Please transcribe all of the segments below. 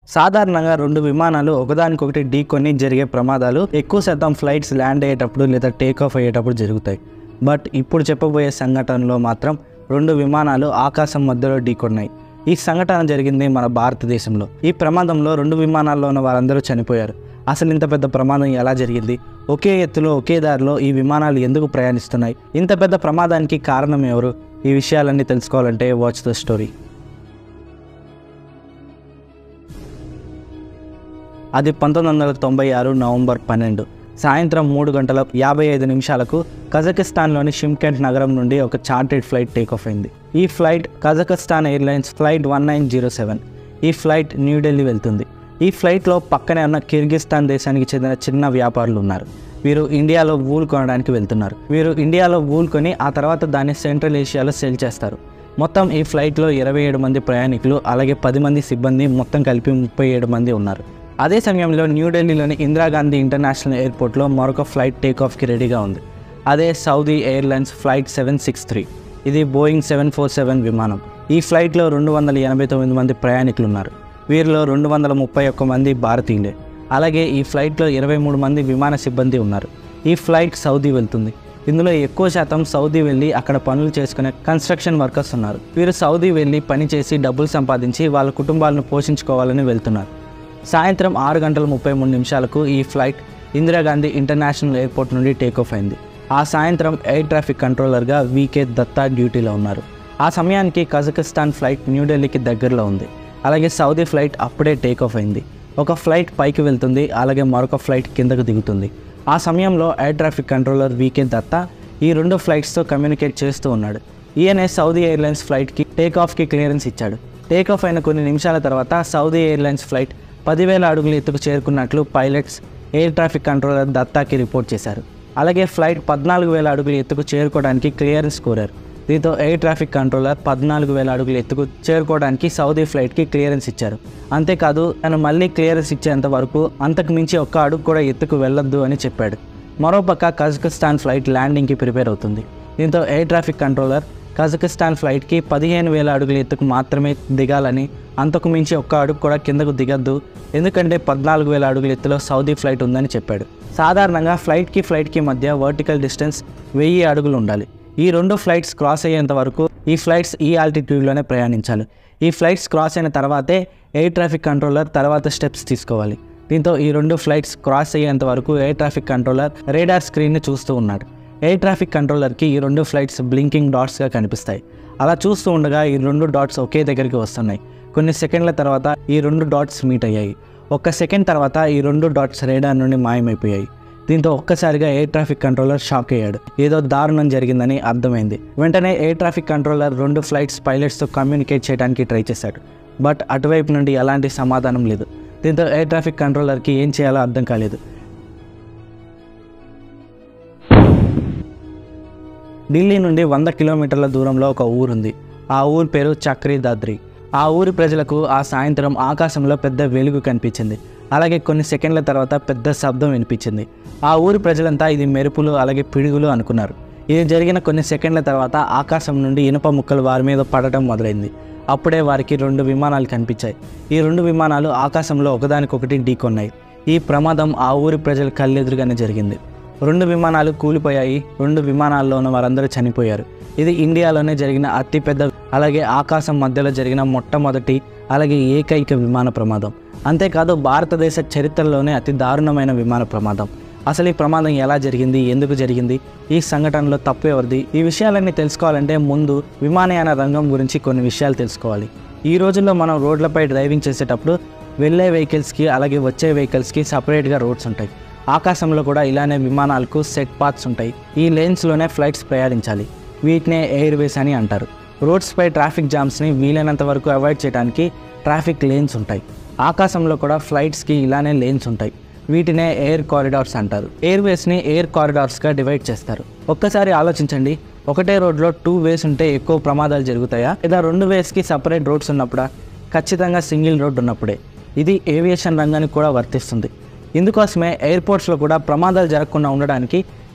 సాధారణంగా రెండు విమానాలు ఒకదానికొకటి ఢీకొని జరిగే ప్రమాదాలు ఎక్కువ శాతం ఫ్లైట్స్ ల్యాండ్ అయ్యేటప్పుడు లేదా టేక్ ఆఫ్ అయ్యేటప్పుడు జరుగుతాయి బట్ ఇప్పుడు చెప్పబోయే సంఘటనలో మాత్రం రెండు విమానాలు ఆకాశం మధ్యలో ఢీకొన్నాయి ఈ సంఘటన జరిగింది మన భారతదేశంలో ఈ ప్రమాదంలో రెండు విమానాల్లో ఉన్న వారందరూ చనిపోయారు అసలు ఇంత పెద్ద ప్రమాదం ఎలా జరిగింది ఒకే ఎత్తులో ఒకే దారిలో ఈ విమానాలు ఎందుకు ప్రయాణిస్తున్నాయి ఇంత పెద్ద ప్రమాదానికి కారణం ఎవరు ఈ విషయాలన్నీ తెలుసుకోవాలంటే వాచ్ ద స్టోరీ అది పంతొమ్మిది వందల తొంభై ఆరు నవంబర్ పన్నెండు సాయంత్రం మూడు గంటల యాభై ఐదు నిమిషాలకు కజకిస్తాన్లోని షిమ్కెంట్ నగరం నుండి ఒక చార్టెడ్ ఫ్లైట్ టేక్ ఆఫ్ అయింది ఈ flight Kazakhstan airlines flight one nine zero seven ఈ ఫ్లైట్ న్యూఢిల్లీ వెళ్తుంది ఈ ఫ్లైట్లో పక్కనే ఉన్న కిర్గిస్తాన్ దేశానికి చెందిన చిన్న వ్యాపారులు ఉన్నారు వీరు ఇండియాలో వూల్ కొనడానికి వెళ్తున్నారు వీరు ఇండియాలో వూల్ కొని ఆ తర్వాత దాన్ని సెంట్రల్ ఏషియాలో సేల్ చేస్తారు మొత్తం ఈ ఫ్లైట్లో ఇరవై ఏడు మంది ప్రయాణికులు అలాగే పది మంది సిబ్బంది మొత్తం కలిపి ముప్పై ఏడు మంది ఉన్నారు అదే సమయంలో న్యూఢిల్లీలోని ఇందిరాగాంధీ ఇంటర్నేషనల్ ఎయిర్పోర్ట్లో మరొక ఫ్లైట్ టేక్ ఆఫ్కి రెడీగా ఉంది అదే Saudi airlines flight seven six three ఇది బోయింగ్ సెవెన్ ఫోర్ సెవెన్ విమానం ఈ ఫ్లైట్లో రెండు వందల ఎనభై తొమ్మిది మంది ప్రయాణికులు ఉన్నారు వీరిలో రెండు వందల ముప్పై ఒక్క మంది భారతీయులే అలాగే ఈ ఫ్లైట్లో ఇరవై మూడు మంది విమాన సిబ్బంది ఉన్నారు ఈ ఫ్లైట్ సౌదీ వెళ్తుంది ఇందులో ఎక్కువ శాతం సౌదీ వెళ్ళి అక్కడ పనులు చేసుకునే కన్స్ట్రక్షన్ వర్కర్స్ ఉన్నారు వీరు సౌదీ వెళ్ళి పని చేసి డబ్బులు సంపాదించి వాళ్ళ కుటుంబాలను పోషించుకోవాలని వెళ్తున్నారు సాయంత్రం ఆరు గంటల ముప్పై మూడు నిమిషాలకు ఈ ఫ్లైట్ ఇందిరాగాంధీ ఇంటర్నేషనల్ ఎయిర్పోర్ట్ నుండి టేక్ ఆఫ్ అయింది ఆ సాయంత్రం ఎయిర్ ట్రాఫిక్ కంట్రోలర్గా వీకే దత్తా డ్యూటీలో ఉన్నారు ఆ సమయానికి కజకిస్తాన్ ఫ్లైట్ న్యూఢిల్లీకి దగ్గరలో ఉంది అలాగే సౌదీ ఫ్లైట్ అప్పుడే టేక్ ఆఫ్ అయింది ఒక ఫ్లైట్ పైకి వెళ్తుంది అలాగే మరొక ఫ్లైట్ కిందకు దిగుతుంది ఆ సమయంలో air traffic controller VK Datta ఈ రెండు ఫ్లైట్స్తో కమ్యూనికేట్ చేస్తూ ఉన్నాడు ఈయనే సౌదీ ఎయిర్లైన్స్ ఫ్లైట్కి టేక్ ఆఫ్కి క్లియరెన్స్ ఇచ్చాడు టేక్ ఆఫ్ అయిన కొన్ని నిమిషాల తర్వాత సౌదీ ఎయిర్లైన్స్ ఫ్లైట్ పదివేల అడుగుల ఎత్తుకు చేరుకున్నట్లు పైలట్స్ ఎయిర్ ట్రాఫిక్ కంట్రోలర్ దత్తాకి రిపోర్ట్ చేశారు అలాగే ఫ్లైట్ పద్నాలుగు వేల అడుగుల ఎత్తుకు చేరుకోవడానికి క్లియరెన్స్ కోరారు దీంతో ఎయిర్ ట్రాఫిక్ కంట్రోలర్ పద్నాలుగు వేల అడుగుల ఎత్తుకు చేరుకోవడానికి సౌదీ ఫ్లైట్కి క్లియరెన్స్ ఇచ్చారు అంతేకాదు తను మళ్ళీ క్లియరెన్స్ ఇచ్చేంత వరకు అంతకు మించి ఒక్క అడుగు కూడా ఎత్తుకు వెళ్ళొద్దు అని చెప్పాడు మరోపక్క కజకిస్తాన్ ఫ్లైట్ ల్యాండింగ్కి ప్రిపేర్ అవుతుంది దీంతో ఎయిర్ ట్రాఫిక్ కంట్రోలర్ కజకిస్తాన్ ఫ్లైట్కి పదిహేను వేల అడుగుల ఎత్తుకు మాత్రమే దిగాలని అంతకు మించి ఒక్క అడుగు కూడా కిందకు దిగద్దు ఎందుకంటే పద్నాలుగు వేల అడుగుల ఎత్తులో సౌదీ ఫ్లైట్ ఉందని చెప్పాడు సాధారణంగా ఫ్లైట్కి ఫ్లైట్కి మధ్య వర్టికల్ డిస్టెన్స్ వెయ్యి అడుగులు ఉండాలి ఈ రెండు ఫ్లైట్స్ క్రాస్ అయ్యేంత వరకు ఈ ఫ్లైట్స్ ఈ ఆల్టిట్యూడ్లోనే ప్రయాణించాలి ఈ ఫ్లైట్స్ క్రాస్ అయిన తర్వాతే ఎయిర్ ట్రాఫిక్ కంట్రోలర్ తర్వాత స్టెప్స్ తీసుకోవాలి దీంతో ఈ రెండు ఫ్లైట్స్ క్రాస్ అయ్యేంత వరకు ఎయిర్ ట్రాఫిక్ కంట్రోలర్ రేడార్ స్క్రీన్ని చూస్తూ ఉన్నాడు ఎయిర్ ట్రాఫిక్ కంట్రోలర్కి ఈ రెండు ఫ్లైట్స్ బ్లింకింగ్ డాట్స్గా కనిపిస్తాయి అలా చూస్తూ ఉండగా ఈ రెండు డాట్స్ ఒకే దగ్గరికి వస్తున్నాయి కొన్ని సెకండ్ల తర్వాత ఈ రెండు డాట్స్ మీట్ అయ్యాయి ఒక్క సెకండ్ తర్వాత ఈ రెండు డాట్స్ రేడార్ నుండి మాయమైపోయాయి దీంతో ఒక్కసారిగా ఎయిర్ ట్రాఫిక్ కంట్రోలర్ షాక్ అయ్యాడు ఏదో దారుణం జరిగిందని అర్థమైంది వెంటనే ఎయిర్ ట్రాఫిక్ కంట్రోలర్ రెండు ఫ్లైట్స్ పైలట్స్తో కమ్యూనికేట్ చేయడానికి ట్రై చేశాడు బట్ అటువైపు నుండి ఎలాంటి సమాధానం లేదు దీంతో ఎయిర్ ట్రాఫిక్ కంట్రోలర్కి ఏం చేయాలో అర్థం కాలేదు ఢిల్లీ నుండి వంద కిలోమీటర్ల దూరంలో ఒక ఊరుంది ఆ ఊరి పేరు చక్రీ దాద్రి ఆ ఊరి ప్రజలకు ఆ సాయంత్రం ఆకాశంలో పెద్ద వెలుగు కనిపించింది అలాగే కొన్ని సెకండ్ల తర్వాత పెద్ద శబ్దం వినిపించింది ఆ ఊరి ప్రజలంతా ఇది మెరుపులు అలాగే పిడుగులు అనుకున్నారు ఇది జరిగిన కొన్ని సెకండ్ల తర్వాత ఆకాశం నుండి ఇనుప ముక్కలు వారి మీద పడటం మొదలైంది అప్పుడే వారికి రెండు విమానాలు కనిపించాయి ఈ రెండు విమానాలు ఆకాశంలో ఒకదానికొకటి ఢీకొన్నాయి ఈ ప్రమాదం ఆ ఊరి ప్రజల కళ్ళెదురుగానే జరిగింది రెండు విమానాలు కూలిపోయాయి రెండు విమానాల్లో ఉన్న వారందరూ చనిపోయారు ఇది ఇండియాలోనే జరిగిన అతిపెద్ద అలాగే ఆకాశం మధ్యలో జరిగిన మొట్టమొదటి అలాగే ఏకైక విమాన ప్రమాదం అంతేకాదు భారతదేశ చరిత్రలోనే అతి దారుణమైన విమాన ప్రమాదం అసలు ఈ ప్రమాదం ఎలా జరిగింది ఎందుకు జరిగింది ఈ సంఘటనలో తప్పు ఎవరిది ఈ విషయాలన్నీ తెలుసుకోవాలంటే ముందు విమానయాన రంగం గురించి కొన్ని విషయాలు తెలుసుకోవాలి ఈ రోజుల్లో మనం రోడ్లపై డ్రైవింగ్ చేసేటప్పుడు వెళ్ళే వెహికల్స్కి అలాగే వచ్చే వెహికల్స్కి సపరేట్గా రోడ్స్ ఉంటాయి ఆకాశంలో కూడా ఇలానే విమానాలకు సెట్ పాత్స్ ఉంటాయి ఈ లేన్స్లోనే ఫ్లైట్స్ ప్రయాణించాలి వీటినే ఎయిర్వేస్ అని అంటారు రోడ్స్పై ట్రాఫిక్ జామ్స్ని వీలైనంత వరకు అవాయిడ్ చేయడానికి ట్రాఫిక్ లేన్స్ ఉంటాయి ఆకాశంలో కూడా ఫ్లైట్స్కి ఇలానే లేన్స్ ఉంటాయి వీటినే ఎయిర్ కారిడార్స్ అంటారు ఎయిర్వేస్ని ఎయిర్ కారిడార్స్గా డివైడ్ చేస్తారు ఒక్కసారి ఆలోచించండి ఒకటే రోడ్లో టూ వేస్ ఉంటే ఎక్కువ ప్రమాదాలు జరుగుతాయా లేదా రెండు వేస్కి సపరేట్ రోడ్స్ ఉన్నప్పుడా ఖచ్చితంగా సింగిల్ రోడ్ ఉన్నప్పుడే ఇది ఏవియేషన్ రంగానికి కూడా వర్తిస్తుంది ఇందుకోసమే ఎయిర్పోర్ట్స్లో కూడా ప్రమాదాలు జరగకుండా ఉండడానికి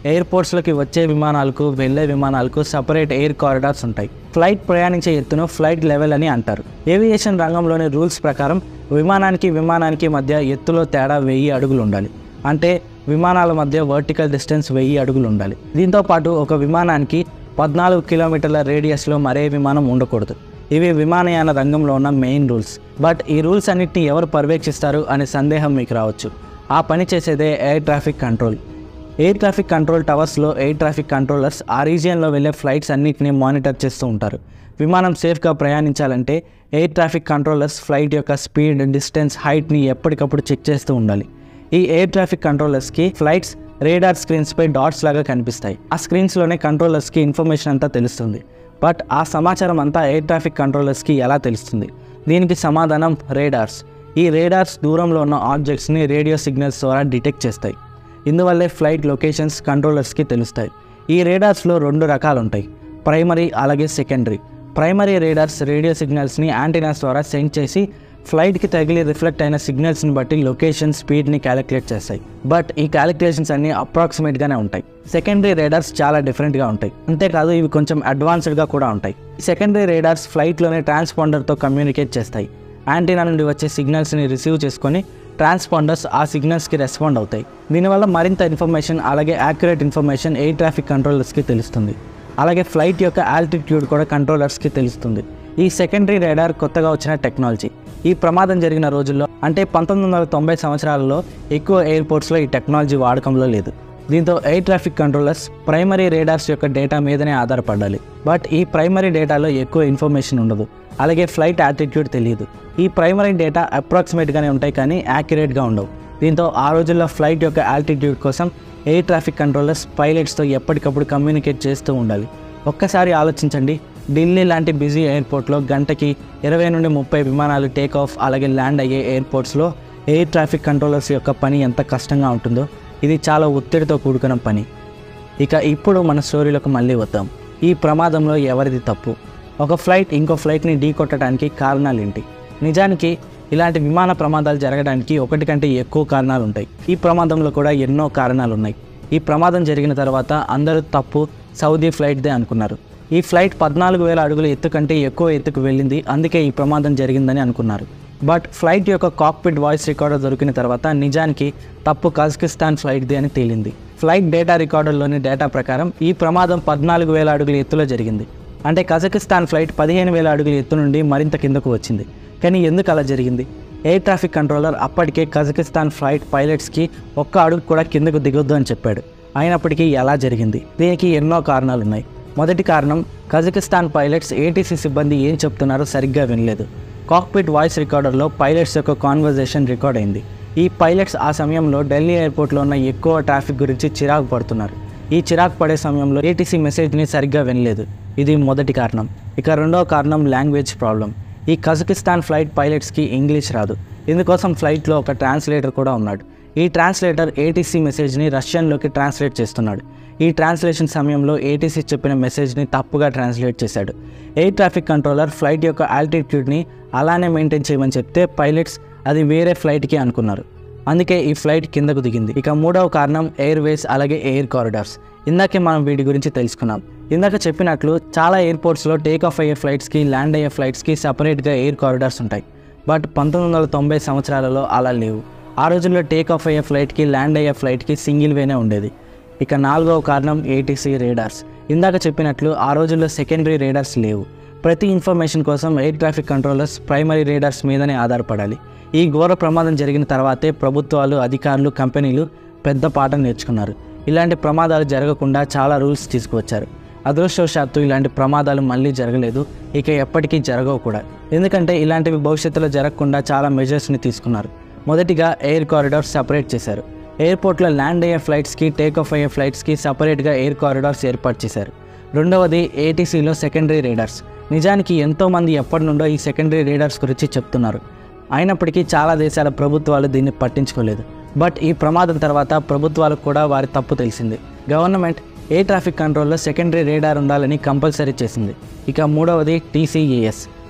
ఎయిర్పోర్ట్స్లోకి వచ్చే విమానాలకు వెళ్ళే విమానాలకు సపరేట్ ఎయిర్ కారిడార్స్ ఉంటాయి ఫ్లైట్ ప్రయాణించే ఎత్తును ఫ్లైట్ లెవెల్ అని అంటారు ఏవియేషన్ రంగంలోని రూల్స్ ప్రకారం విమానానికి విమానానికి మధ్య ఎత్తులో తేడా వెయ్యి అడుగులు ఉండాలి అంటే విమానాల మధ్య వర్టికల్ డిస్టెన్స్ వెయ్యి అడుగులు ఉండాలి దీంతో పాటు ఒక విమానానికి పద్నాలుగు కిలోమీటర్ల రేడియస్లో మరే విమానం ఉండకూడదు ఇవి విమానయాన రంగంలో ఉన్న మెయిన్ రూల్స్ బట్ ఈ రూల్స్ అన్నిటిని ఎవరు పర్యవేక్షిస్తారు అనే సందేహం మీకు రావచ్చు ఆ పని చేసేదే air traffic control air traffic control టవర్స్లో ఎయిర్ ట్రాఫిక్ కంట్రోలర్స్ ఆ రీజియన్లో వెళ్ళే ఫ్లైట్స్ అన్నిటిని మానిటర్ చేస్తూ ఉంటారు విమానం సేఫ్గా ప్రయాణించాలంటే ఎయిర్ ట్రాఫిక్ కంట్రోలర్స్ ఫ్లైట్ యొక్క స్పీడ్ డిస్టెన్స్ హైట్ని ఎప్పటికప్పుడు చెక్ చేస్తూ ఉండాలి ఈ ఎయిర్ ట్రాఫిక్ కంట్రోలర్స్కి ఫ్లైట్స్ రేడార్ స్క్రీన్స్పై డాట్స్ లాగా కనిపిస్తాయి ఆ స్క్రీన్స్లోనే కంట్రోలర్స్కి ఇన్ఫర్మేషన్ అంతా తెలుస్తుంది బట్ ఆ సమాచారం అంతా ఎయిర్ ట్రాఫిక్ కంట్రోలర్స్కి ఎలా తెలుస్తుంది దీనికి సమాధానం రేడార్స్ ఈ రేడార్స్ దూరంలో ఉన్న ఆబ్జెక్ట్స్ని రేడియో సిగ్నల్స్ ద్వారా డిటెక్ట్ చేస్తాయి ఇందువల్లే ఫ్లైట్ లొకేషన్స్ కంట్రోలర్స్కి తెలుస్తాయి ఈ రేడార్స్లో రెండు రకాలు ఉంటాయి ప్రైమరీ అలాగే సెకండరీ ప్రైమరీ రేడార్స్ రేడియో సిగ్నల్స్ని యాంటీనాస్ ద్వారా సెండ్ చేసి ఫ్లైట్కి తగిలి రిఫ్లెక్ట్ అయిన సిగ్నల్స్ని బట్టి లొకేషన్ స్పీడ్ని క్యాలిక్యులేట్ చేస్తాయి బట్ ఈ క్యాలిక్యులేషన్స్ అన్ని అప్రాక్సిమేట్గానే ఉంటాయి సెకండరీ రేడార్స్ చాలా డిఫరెంట్గా ఉంటాయి అంతేకాదు ఇవి కొంచెం అడ్వాన్స్డ్గా కూడా ఉంటాయి సెకండరీ రేడార్స్ ఫ్లైట్లోనే ట్రాన్స్పాండర్తో కమ్యూనికేట్ చేస్తాయి యాంటీనా నుండి వచ్చే సిగ్నల్స్ని రిసీవ్ చేసుకొని ట్రాన్స్పాండర్స్ ఆ సిగ్నల్స్కి రెస్పాండ్ అవుతాయి దీనివల్ల మరింత ఇన్ఫర్మేషన్ అలాగే యాక్యురేట్ ఇన్ఫర్మేషన్ ఎయిర్ ట్రాఫిక్ కంట్రోలర్స్కి తెలుస్తుంది అలాగే ఫ్లైట్ యొక్క ఆల్టిట్యూడ్ కూడా కంట్రోలర్స్కి తెలుస్తుంది ఈ సెకండరీ రేడార్ కొత్తగా వచ్చిన టెక్నాలజీ ఈ ప్రమాదం జరిగిన రోజుల్లో అంటే పంతొమ్మిది వందల తొంభై సంవత్సరాలలో ఎక్కువ ఎయిర్పోర్ట్స్లో ఈ టెక్నాలజీ వాడకంలో లేదు దీంతో air traffic controllers primary radars యొక్క డేటా మీదనే ఆధారపడాలి బట్ ఈ ప్రైమరీ డేటాలో ఎక్కువ ఇన్ఫర్మేషన్ ఉండదు అలాగే ఫ్లైట్ యాటిట్యూడ్ తెలియదు ఈ ప్రైమరీ డేటా అప్రాక్సిమేట్గానే ఉంటాయి కానీ యాక్యురేట్గా ఉండవు దీంతో ఆ రోజుల్లో ఫ్లైట్ యొక్క ఆల్టిట్యూడ్ కోసం ఎయిర్ ట్రాఫిక్ కంట్రోలర్స్ పైలట్స్తో ఎప్పటికప్పుడు కమ్యూనికేట్ చేస్తూ ఉండాలి ఒక్కసారి ఆలోచించండి ఢిల్లీ లాంటి బిజీ ఎయిర్పోర్ట్లో గంటకి ఇరవై నుండి ముప్పై విమానాలు టేక్ ఆఫ్ అలాగే ల్యాండ్ అయ్యే ఎయిర్పోర్ట్స్లో ఎయిర్ ట్రాఫిక్ కంట్రోలర్స్ యొక్క పని ఎంత కష్టంగా ఉంటుందో ఇది చాలా ఒత్తిడితో కూడుకున్న పని ఇక ఇప్పుడు మన స్టోరీలోకి మళ్ళీ వద్దాం ఈ ప్రమాదంలో ఎవరిది తప్పు ఒక ఫ్లైట్ ఇంకో ఫ్లైట్ని ఢీ కొట్టడానికి కారణాలు ఏంటి నిజానికి ఇలాంటి విమాన ప్రమాదాలు జరగడానికి ఒకటి కంటే ఎక్కువ కారణాలు ఉంటాయి ఈ ప్రమాదంలో కూడా ఎన్నో కారణాలు ఉన్నాయి ఈ ప్రమాదం జరిగిన తర్వాత అందరూ తప్పు సౌదీ ఫ్లైట్దే అనుకున్నారు ఈ ఫ్లైట్ పద్నాలుగు వేల అడుగుల ఎత్తు కంటే ఎక్కువ ఎత్తుకు వెళ్ళింది అందుకే ఈ ప్రమాదం జరిగిందని అనుకున్నారు బట్ ఫ్లైట్ యొక్క కాక్పిట్ వాయిస్ రికార్డర్ దొరికిన తర్వాత నిజానికి తప్పు కజకిస్తాన్ ఫ్లైట్ది అని తేలింది ఫ్లైట్ డేటా రికార్డర్లోని డేటా ప్రకారం ఈ ప్రమాదం పద్నాలుగు వేల అడుగుల ఎత్తులో జరిగింది అంటే కజకిస్తాన్ ఫ్లైట్ పదిహేను వేల అడుగుల ఎత్తు నుండి మరింత కిందకు వచ్చింది కానీ ఎందుకు అలా జరిగింది ఎయిర్ ట్రాఫిక్ కంట్రోలర్ అప్పటికే కజకిస్తాన్ ఫ్లైట్ పైలట్స్కి ఒక్క అడుగు కూడా కిందకు దిగొద్దు అని చెప్పాడు అయినప్పటికీ ఎలా జరిగింది దీనికి ఎన్నో కారణాలు ఉన్నాయి మొదటి కారణం కజకిస్తాన్ పైలట్స్ ఏటీసీ సిబ్బంది ఏం చెప్తున్నారో సరిగ్గా వినలేదు కాక్పిట్ వాయిస్ రికార్డర్లో పైలట్స్ యొక్క కాన్వర్జేషన్ రికార్డ్ అయింది ఈ పైలట్స్ ఆ సమయంలో ఢిల్లీ ఎయిర్పోర్ట్లో ఉన్న ఎక్కువ ట్రాఫిక్ గురించి చిరాకు పడుతున్నారు ఈ చిరాకు పడే సమయంలో ఏటీసీ మెసేజ్ని సరిగ్గా వినలేదు ఇది మొదటి కారణం ఇక రెండవ కారణం లాంగ్వేజ్ ప్రాబ్లం ఈ కజకిస్తాన్ ఫ్లైట్ పైలట్స్కి ఇంగ్లీష్ రాదు ఇందుకోసం ఫ్లైట్లో ఒక ట్రాన్స్లేటర్ కూడా ఉన్నాడు ఈ ట్రాన్స్లేటర్ ఏటీసీ మెసేజ్ని రష్యన్లోకి ట్రాన్స్లేట్ చేస్తున్నాడు ఈ ట్రాన్స్లేషన్ సమయంలో ఏటీసీ చెప్పిన మెసేజ్ని తప్పుగా ట్రాన్స్లేట్ చేశాడు ఎయిర్ ట్రాఫిక్ కంట్రోలర్ ఫ్లైట్ యొక్క ఆల్టిట్యూడ్ని అలానే మెయింటైన్ చేయమని చెప్తే పైలట్స్ అది వేరే ఫ్లైట్కి అనుకున్నారు అందుకే ఈ ఫ్లైట్ కిందకు దిగింది ఇక మూడవ కారణం ఎయిర్వేస్ అలాగే ఎయిర్ కారిడార్స్ ఇందాకే మనం వీటి గురించి తెలుసుకున్నాం ఇందాక చెప్పినట్లు చాలా ఎయిర్పోర్ట్స్లో టేక్ ఆఫ్ అయ్యే ఫ్లైట్స్కి ల్యాండ్ అయ్యే ఫ్లైట్స్కి సపరేట్గా ఎయిర్ కారిడార్స్ ఉంటాయి బట్ పంతొమ్మిది వందల తొంభై సంవత్సరాలలో అలా లేవు ఆ రోజుల్లో టేక్ ఆఫ్ అయ్యే ఫ్లైట్కి ల్యాండ్ అయ్యే ఫ్లైట్కి సింగిల్ వేనే ఉండేది ఇక నాలుగవ కారణం ఏటీసీ రేడార్స్ ఇందాక చెప్పినట్లు ఆ రోజుల్లో సెకండరీ రేడార్స్ లేవు ప్రతి ఇన్ఫర్మేషన్ కోసం air traffic controllers primary radars మీదనే ఆధారపడాలి ఈ ఘోర ప్రమాదం జరిగిన తర్వాతే ప్రభుత్వాలు అధికారులు కంపెనీలు పెద్ద పాఠం నేర్చుకున్నారు ఇలాంటి ప్రమాదాలు జరగకుండా చాలా రూల్స్ తీసుకువచ్చారు అదృష్టవశాత్తు ఇలాంటి ప్రమాదాలు మళ్ళీ జరగలేదు ఇక ఎప్పటికీ జరగవు కూడా ఎందుకంటే ఇలాంటివి భవిష్యత్తులో జరగకుండా చాలా మెజర్స్ని తీసుకున్నారు మొదటిగా ఎయిర్ కారిడార్స్ సపరేట్ చేశారు ఎయిర్పోర్ట్లో ల్యాండ్ అయ్యే ఫ్లైట్స్కి టేక్ ఆఫ్ అయ్యే ఫ్లైట్స్కి సపరేట్గా ఎయిర్ కారిడార్స్ ఏర్పాటు చేశారు రెండవది ఏటీసీలో సెకండరీ రేడార్స్ నిజానికి ఎంతోమంది ఎప్పటి నుండో ఈ సెకండరీ రేడార్స్ గురించి చెప్తున్నారు అయినప్పటికీ చాలా దేశాల ప్రభుత్వాలు దీన్ని పట్టించుకోలేదు బట్ ఈ ప్రమాదం తర్వాత ప్రభుత్వాలకు కూడా వారి తప్పు తెలిసింది గవర్నమెంట్ ఎయిర్ ట్రాఫిక్ కంట్రోల్లో సెకండరీ రేడార్ ఉండాలని కంపల్సరీ చేసింది ఇక మూడవది టీసీఏఎస్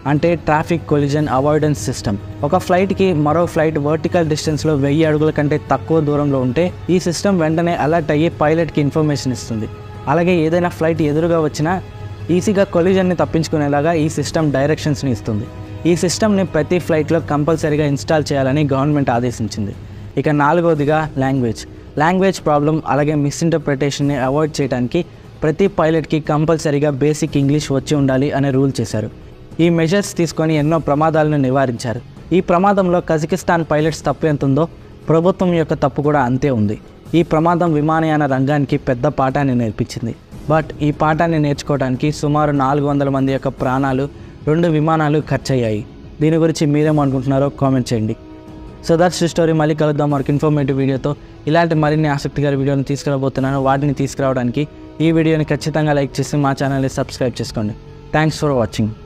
అంటే ట్రాఫిక్ కొలిజన్ అవాయిడెన్స్ సిస్టమ్ ఒక ఫ్లైట్కి మరో ఫ్లైట్ వర్టికల్ డిస్టెన్స్లో వెయ్యి అడుగుల కంటే తక్కువ దూరంలో ఉంటే ఈ సిస్టమ్ వెంటనే అలర్ట్ అయ్యి పైలట్కి ఇన్ఫర్మేషన్ ఇస్తుంది అలాగే ఏదైనా ఫ్లైట్ ఎదురుగా వచ్చినా ఈజీగా కొలిజన్ని తప్పించుకునేలాగా ఈ సిస్టమ్ డైరెక్షన్స్ని ఇస్తుంది ఈ సిస్టమ్ని ప్రతి ఫ్లైట్లో కంపల్సరీగా ఇన్స్టాల్ చేయాలని గవర్నమెంట్ ఆదేశించింది ఇక నాలుగవదిగా లాంగ్వేజ్ లాంగ్వేజ్ ప్రాబ్లం అలాగే మిస్ఇంటర్ప్రిటేషన్ని అవాయిడ్ చేయడానికి ప్రతి పైలట్కి కంపల్సరీగా బేసిక్ ఇంగ్లీష్ వచ్చి ఉండాలి అనే రూల్ చేశారు ఈ మెజర్స్ తీసుకొని ఎన్నో ప్రమాదాలను నివారించారు ఈ ప్రమాదంలో కజకిస్తాన్ పైలట్స్ తప్పు ఎంత ఉందో ప్రభుత్వం యొక్క తప్పు కూడా అంతే ఉంది ఈ ప్రమాదం విమానయాన రంగానికి పెద్ద పాఠాన్ని నేర్పించింది బట్ ఈ పాఠాన్ని నేర్చుకోవడానికి సుమారు నాలుగు వందల మంది యొక్క ప్రాణాలు రెండు విమానాలు ఖర్చయ్యాయి దీని గురించి మీరేమనుకుంటున్నారో కామెంట్ చేయండి సో దట్స్ స్టోరీ మళ్ళీ కలుద్దాం మరొక ఇన్ఫర్మేటివ్ వీడియోతో ఇలాంటి మరిన్ని ఆసక్తికర వీడియోని తీసుకురాబోతున్నాను వాటిని తీసుకురావడానికి ఈ వీడియోని ఖచ్చితంగా లైక్ చేసి మా ఛానల్ని సబ్స్క్రైబ్ చేసుకోండి థ్యాంక్స్ ఫర్ వాచింగ్